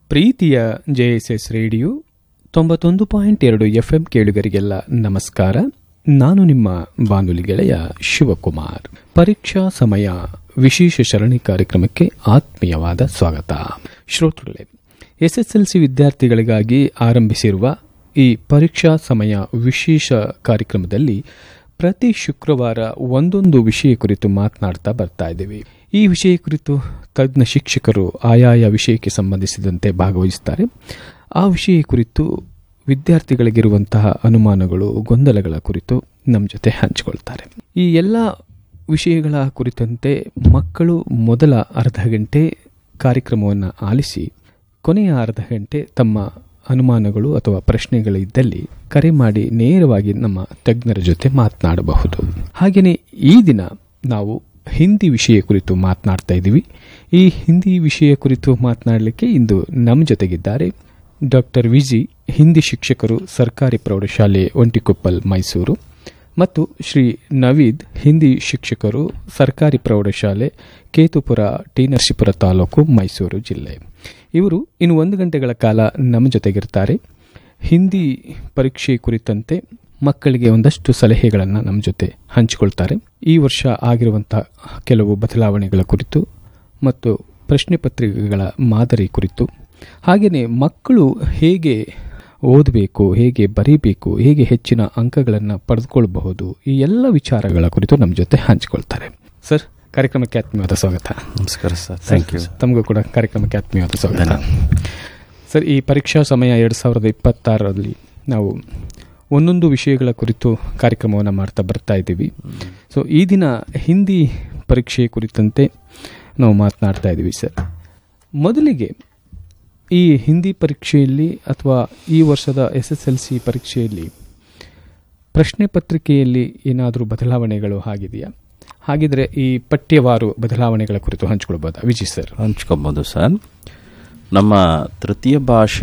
ಪ್ರೀತಿಯ J S S radio ತೊಂಬತ್ತೊಂದು point ಎರಡು ಎಫ್ಎಂ ಕೇಳುಗರಿಗೆಲ್ಲ ನಮಸ್ಕಾರ ನಾನು ನಿಮ್ಮ ಬಾನುಲಿ ಗೆಳೆಯ ಶಿವಕುಮಾರ್ ಪರೀಕ್ಷಾ ಸಮಯ ವಿಶೇಷ ಸರಣಿ ಕಾರ್ಯಕ್ರಮಕ್ಕೆ ಆತ್ಮೀಯವಾದ ಸ್ವಾಗತ ಶ್ರೋತೃಗಳೇ ಎಸ್ಎಸ್ಎಲ್ಸಿ ವಿದ್ಯಾರ್ಥಿಗಳಿಗಾಗಿ ಆರಂಭಿಸಿರುವ ಈ ಪರೀಕ್ಷಾ ಸಮಯ ವಿಶೇಷ ಕಾರ್ಯಕ್ರಮದಲ್ಲಿ ಪ್ರತಿ ಶುಕ್ರವಾರ ಒಂದೊಂದು ವಿಷಯ ಕುರಿತು ಮಾತನಾಡ್ತಾ ಬರ್ತಾ ಇದ್ದೀವಿ ಈ ವಿಷಯ ಕುರಿತು ತಜ್ಞ ಶಿಕ್ಷಕರು ಆಯಾಯ ವಿಷಯಕ್ಕೆ ಸಂಬಂಧಿಸಿದಂತೆ ಭಾಗವಹಿಸುತ್ತಾರೆ ಆ ವಿಷಯ ಕುರಿತು ವಿದ್ಯಾರ್ಥಿಗಳಿಗಿರುವಂತಹ ಅನುಮಾನಗಳು ಗೊಂದಲಗಳ ಕುರಿತು ನಮ್ಮ ಜೊತೆ ಹಂಚಿಕೊಳ್ತಾರೆ ಈ ಎಲ್ಲ ವಿಷಯಗಳ ಕುರಿತಂತೆ ಮಕ್ಕಳು ಮೊದಲ ಅರ್ಧ ಗಂಟೆ ಕಾರ್ಯಕ್ರಮವನ್ನು ಆಲಿಸಿ ಕೊನೆಯ ಅರ್ಧ ಗಂಟೆ ತಮ್ಮ ಅನುಮಾನಗಳು ಅಥವಾ ಪ್ರಶ್ನೆಗಳಿದ್ದಲ್ಲಿ ಕರೆ ಮಾಡಿ ನೇರವಾಗಿ ನಮ್ಮ ತಜ್ಞರ ಜೊತೆ ಮಾತನಾಡಬಹುದು ಹಾಗೆಯೇ ಈ ದಿನ ನಾವು ಹಿಂದಿ ವಿಷಯ ಕುರಿತು ಮಾತನಾಡ್ತಾ ಇದ್ದೀವಿ ಈ ಹಿಂದಿ ವಿಷಯ ಕುರಿತು ಮಾತನಾಡಲಿಕ್ಕೆ ಇಂದು ನಮ್ಮ ಜೊತೆಗಿದ್ದಾರೆ ಡಾಕ್ಟರ್ ವಿಜಿ ಹಿಂದಿ ಶಿಕ್ಷಕರು ಸರ್ಕಾರಿ ಪ್ರೌಢಶಾಲೆ ಒಂಟಿಕೊಪ್ಪಲ್ ಮೈಸೂರು ಮತ್ತು ಶ್ರೀ ನವೀದ್ ಹಿಂದಿ ಶಿಕ್ಷಕರು ಸರ್ಕಾರಿ ಪ್ರೌಢಶಾಲೆ ಕೇತುಪುರ ಟಿ ನರಸೀಪುರ ತಾಲೂಕು ಮೈಸೂರು ಜಿಲ್ಲೆ ಇವರು ಇನ್ನು ಒಂದು ಗಂಟೆಗಳ ಕಾಲ ನಮ್ಮ ಜೊತೆಗಿರ್ತಾರೆ ಹಿಂದಿ ಪರೀಕ್ಷೆ ಕುರಿತಂತೆ ಮಕ್ಕಳಿಗೆ ಒಂದಷ್ಟು ಸಲಹೆಗಳನ್ನು ನಮ್ಮ ಜೊತೆ ಹಂಚಿಕೊಳ್ತಾರೆ ಈ ವರ್ಷ ಆಗಿರುವಂತಹ ಕೆಲವು ಬದಲಾವಣೆಗಳ ಕುರಿತು ಮತ್ತು ಪ್ರಶ್ನೆ ಪತ್ರಿಕೆಗಳ ಮಾದರಿ ಕುರಿತು ಹಾಗೆಯೇ ಮಕ್ಕಳು ಹೇಗೆ ಓದಬೇಕು ಹೇಗೆ ಬರೀಬೇಕು ಹೇಗೆ ಹೆಚ್ಚಿನ ಅಂಕಗಳನ್ನು ಪಡೆದುಕೊಳ್ಳಬಹುದು ಈ ಎಲ್ಲ ವಿಚಾರಗಳ ಕುರಿತು ನಮ್ಮ ಜೊತೆ ಹಂಚಿಕೊಳ್ತಾರೆ ಸರ್ ಕಾರ್ಯಕ್ರಮಕ್ಕೆ ಆತ್ಮೀಯವಾದ ಸ್ವಾಗತ ನಮಸ್ಕಾರ ಸರ್ ಥ್ಯಾಂಕ್ ಯು ತಮಗೂ ಕೂಡ ಕಾರ್ಯಕ್ರಮಕ್ಕೆ ಆತ್ಮೀಯವಾದ ಸ್ವಾಗತ ಸರ್ ಈ ಪರೀಕ್ಷಾ ಸಮಯ ಎರಡು ಸಾವಿರದ ಇಪ್ಪತ್ತಾರರಲ್ಲಿ ನಾವು ಒಂದೊಂದು ವಿಷಯಗಳ ಕುರಿತು ಕಾರ್ಯಕ್ರಮವನ್ನು ಮಾಡ್ತಾ ಬರ್ತಾ ಇದ್ದೀವಿ ಸೊ ಈ ದಿನ ಹಿಂದಿ ಪರೀಕ್ಷೆ ಕುರಿತಂತೆ ನಾವು ಮಾತನಾಡ್ತಾ ಇದ್ದೀವಿ ಸರ್ ಮೊದಲಿಗೆ ಈ ಹಿಂದಿ ಪರೀಕ್ಷೆಯಲ್ಲಿ ಅಥವಾ ಈ ವರ್ಷದ ಎಸ್ ಎಸ್ ಎಲ್ ಸಿ ಪರೀಕ್ಷೆಯಲ್ಲಿ ಪ್ರಶ್ನೆ ಪತ್ರಿಕೆಯಲ್ಲಿ ಏನಾದರೂ ಬದಲಾವಣೆಗಳು ಆಗಿದೆಯಾ ಹಾಗಿದ್ರೆ ಈ ಪಠ್ಯವಾರು ಬದಲಾವಣೆಗಳ ಕುರಿತು ಹಂಚಿಕೊಳ್ಬೋದಾ ವಿಜಯ್ ಸರ್ ಹಂಚ್ಕೊಬೋದು ಸರ್ ನಮ್ಮ ತೃತೀಯ ಭಾಷೆ